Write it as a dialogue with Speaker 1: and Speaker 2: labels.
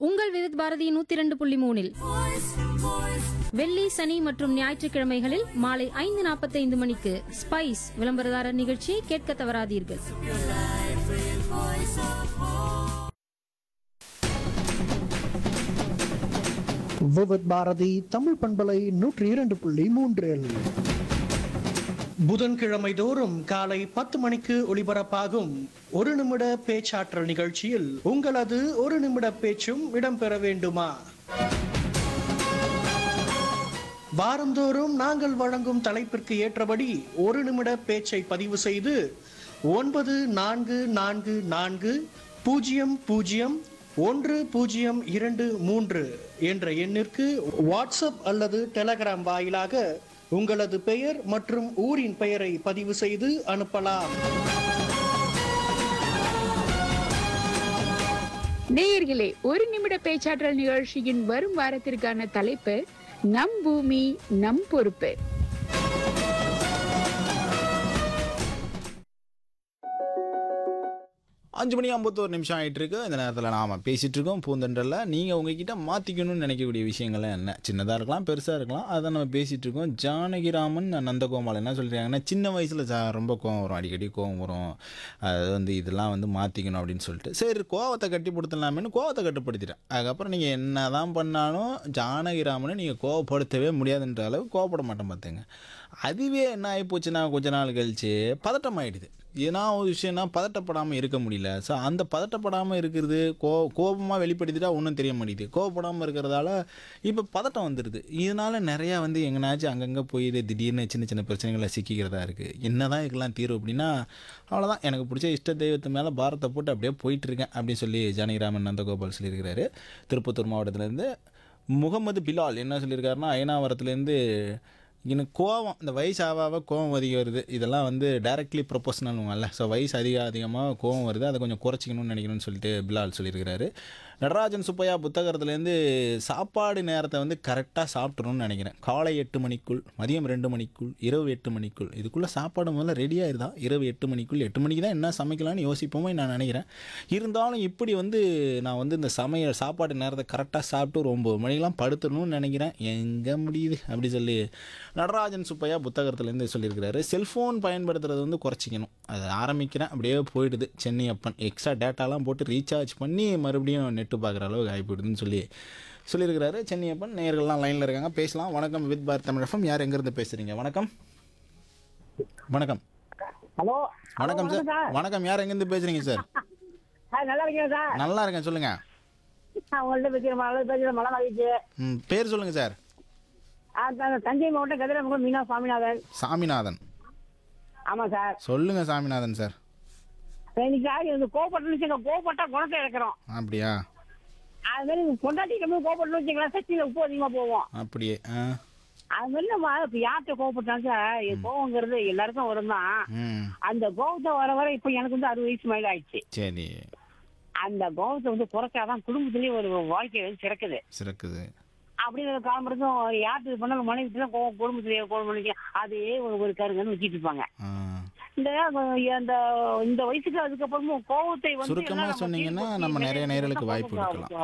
Speaker 1: உங்கள் விவித் பாரதி நூத்தி இரண்டு புள்ளி மூணில் வெள்ளி சனி மற்றும் ஞாயிற்றுக்கிழமைகளில் மாலை ஐந்து நாற்பத்தைந்து மணிக்கு ஸ்பைஸ் விளம்பரதாரர் நிகழ்ச்சியை கேட்க தவறாதீர்கள்
Speaker 2: விவித் பாரதி தமிழ் பண்பலை நூற்றி இரண்டு புள்ளி மூன்றில் புதன்கிழமை தோறும் காலை பத்து மணிக்கு ஒளிபரப்பாகும் ஒரு நிமிட பேச்சாற்றல் நிகழ்ச்சியில் உங்களது ஒரு நிமிட பேச்சும் இடம்பெற வேண்டுமா வாரந்தோறும் நாங்கள் வழங்கும் தலைப்பிற்கு ஏற்றபடி ஒரு நிமிட பேச்சை பதிவு செய்து ஒன்பது நான்கு நான்கு நான்கு பூஜ்ஜியம் பூஜ்ஜியம் ஒன்று பூஜ்ஜியம் இரண்டு மூன்று என்ற எண்ணிற்கு வாட்ஸ்அப் அல்லது டெலகிராம் வாயிலாக உங்களது பெயர் மற்றும் ஊரின் பெயரை பதிவு செய்து அனுப்பலாம்
Speaker 3: நேயர்களே ஒரு நிமிட பேச்சாற்றல் நிகழ்ச்சியின் வரும் வாரத்திற்கான தலைப்பு நம் பூமி நம் பொறுப்பு
Speaker 4: அஞ்சு மணி ஐம்பத்தோரு நிமிஷம் ஆயிட்டு இருக்கு இந்த நேரத்தில் நாம பேசிட்டு இருக்கோம் பூந்தண்டல்ல நீங்கள் உங்ககிட்ட மாற்றிக்கணும்னு நினைக்கக்கூடிய விஷயங்கள்லாம் என்ன சின்னதாக இருக்கலாம் பெருசாக இருக்கலாம் அதை நம்ம பேசிட்டு இருக்கோம் ஜானகிராமன் நந்தகோபால் என்ன சொல்கிறாங்கன்னா சின்ன வயசில் ரொம்ப கோவம் வரும் அடிக்கடி கோவம் வரும் அது வந்து இதெல்லாம் வந்து மாற்றிக்கணும் அப்படின்னு சொல்லிட்டு சரி கோவத்தை கட்டிப்படுத்தலாமேன்னு கோவத்தை கட்டுப்படுத்திட்டேன் அதுக்கப்புறம் நீங்கள் என்ன தான் பண்ணாலும் ஜானகிராமனை நீங்கள் கோவப்படுத்தவே முடியாதுன்ற அளவுக்கு கோவப்பட மாட்டேன் பார்த்துங்க அதுவே என்ன ஆகி போச்சுன்னா கொஞ்ச நாள் கழிச்சு பதட்டம் ஆயிடுது ஏன்னா ஒரு விஷயம்னா பதட்டப்படாமல் இருக்க முடியல ஸோ அந்த பதட்டப்படாமல் இருக்கிறது கோ கோபமாக வெளிப்படுத்திட்டா ஒன்றும் தெரிய மாட்டேங்குது கோபப்படாமல் இருக்கிறதால இப்போ பதட்டம் வந்துடுது இதனால நிறையா வந்து எங்கனாச்சும் அங்கங்கே போயிடு திடீர்னு சின்ன சின்ன பிரச்சனைகளில் சிக்கிக்கிறதா இருக்குது என்ன தான் இதுக்கெல்லாம் தீர்வு அப்படின்னா அவ்வளோதான் எனக்கு பிடிச்ச இஷ்ட தெய்வத்து மேலே பாரத்தை போட்டு அப்படியே போயிட்டுருக்கேன் அப்படின்னு சொல்லி ஜானகிராமன் நந்தகோபால் சொல்லியிருக்கிறாரு திருப்பத்தூர் மாவட்டத்திலேருந்து முகமது பிலால் என்ன சொல்லியிருக்காருன்னா ஐநாவரத்துலேருந்து எனக்கு கோவம் இந்த வயசு ஆக ஆக கோவம் அதிகம் வருது இதெல்லாம் வந்து டைரக்ட்லி ப்ரொபோஷனல்வாங்கல்ல ஸோ வயசு அதிக அதிகமாக கோவம் வருது அதை கொஞ்சம் குறைச்சிக்கணும்னு நினைக்கணும்னு சொல்லிட்டு பிலால் சொல்லியிருக்கிறாரு நடராஜன் சுப்பையா புத்தகத்துலேருந்து சாப்பாடு நேரத்தை வந்து கரெக்டாக சாப்பிட்றணும்னு நினைக்கிறேன் காலை எட்டு மணிக்குள் மதியம் ரெண்டு மணிக்குள் இரவு எட்டு மணிக்குள் இதுக்குள்ளே சாப்பாடு முதல்ல ரெடியாக இருந்தா இரவு எட்டு மணிக்குள் எட்டு மணிக்கு தான் என்ன சமைக்கலாம்னு யோசிப்போமே நான் நினைக்கிறேன் இருந்தாலும் இப்படி வந்து நான் வந்து இந்த சமையல் சாப்பாடு நேரத்தை கரெக்டாக சாப்பிட்டு ஒரு ஒம்பது மணிக்கெலாம் படுத்துடணும்னு நினைக்கிறேன் எங்கே முடியுது அப்படி சொல்லி நடராஜன் சுப்பையா புத்தகத்துலேருந்து சொல்லியிருக்கிறாரு செல்ஃபோன் பயன்படுத்துறது வந்து குறைச்சிக்கணும் அது ஆரம்பிக்கிறேன் அப்படியே போயிடுது சென்னை அப்பன் எக்ஸ்ட்ரா டேட்டாலாம் போட்டு ரீசார்ஜ் பண்ணி மறுபடியும் நெட்டு பார்க்குற அளவுக்கு ஆகி போயிடுதுன்னு சொல்லி சொல்லியிருக்கிறாரு சென்னை அப்பன் நேயர்கள்லாம் லைனில் இருக்காங்க பேசலாம் வணக்கம் வித் பாரத் தமிழ் எஃப்எம் யார் எங்கேருந்து பேசுகிறீங்க வணக்கம் வணக்கம்
Speaker 5: ஹலோ
Speaker 4: வணக்கம் சார் வணக்கம் யார் எங்கேருந்து பேசுகிறீங்க சார்
Speaker 5: சார் நல்லா இருக்கீங்க சார்
Speaker 4: நல்லா இருக்கேன் சொல்லுங்கள்
Speaker 5: நான் உங்கள்ட்ட பேசுகிற மழை பேசுகிற மழை மகிழ்ச்சி
Speaker 4: ம் பேர் சொல்லுங்கள் சார்
Speaker 5: ஆ, த- தஞ்சை மாவட்டம் கதிரமுகம் மீனா சுவாமிநாதன்
Speaker 4: சாமிநாதன்
Speaker 5: ஆமாம் சார்
Speaker 4: சொல்லுங்கள் சாமிநாதன் சார்
Speaker 5: இன்னைக்கு ஆகி வந்து கோபப்பட்டு வச்சுங்க கோபப்பட்டா குணத்தை இழக்கிறோம்
Speaker 4: அப்படியா
Speaker 5: அது மாதிரி பொண்டாட்டி நம்ம கோபப்பட்டு வச்சுக்கலாம் சக்தியில் உப்பு அதிகமாக போவோம்
Speaker 4: அப்படியே ஆ
Speaker 5: அது மாதிரி நம்ம இப்போ யார்கிட்ட கோபப்பட்டாலும் சார் என் கோவங்கிறது எல்லாருக்கும் வரும் தான்
Speaker 4: ம்
Speaker 5: அந்த கோபத்தை வர வர இப்போ எனக்கு வந்து அறுபது வயசு மேலே ஆயிடுச்சு
Speaker 4: சரி
Speaker 5: அந்த கோபத்தை வந்து குறைச்சாதான் குடும்பத்திலேயே ஒரு வாழ்க்கை வந்து சிறக்குது
Speaker 4: சிறக்குது
Speaker 5: அப்படிங்கிற காலம் வரைக்கும் யார்கிட்ட இது பண்ணாலும் மனைவி தான் கோவம் குடும்பத்திலேயே கோவம் பண்ணிக்கலாம் அதே ஒரு ஒரு கருங்கன்னு வச்சுட்டு இருப்பாங்க
Speaker 4: ஆ
Speaker 5: இந்த அந்த இந்த வயசுக்கு அதுக்கப்புறமும் கோவத்தை வந்து
Speaker 4: சுருக்கமா
Speaker 5: எல்லாம் நம்ம
Speaker 4: சொன்னீங்கன்னா
Speaker 5: தீர்த்து
Speaker 4: நம்ம
Speaker 5: வச்சு
Speaker 4: நிறைய
Speaker 5: மேலே
Speaker 4: நேயர்களுக்கு
Speaker 5: இருந்தா
Speaker 4: வாய்ப்பு
Speaker 5: கோபம்
Speaker 4: கொடுக்கலாம்.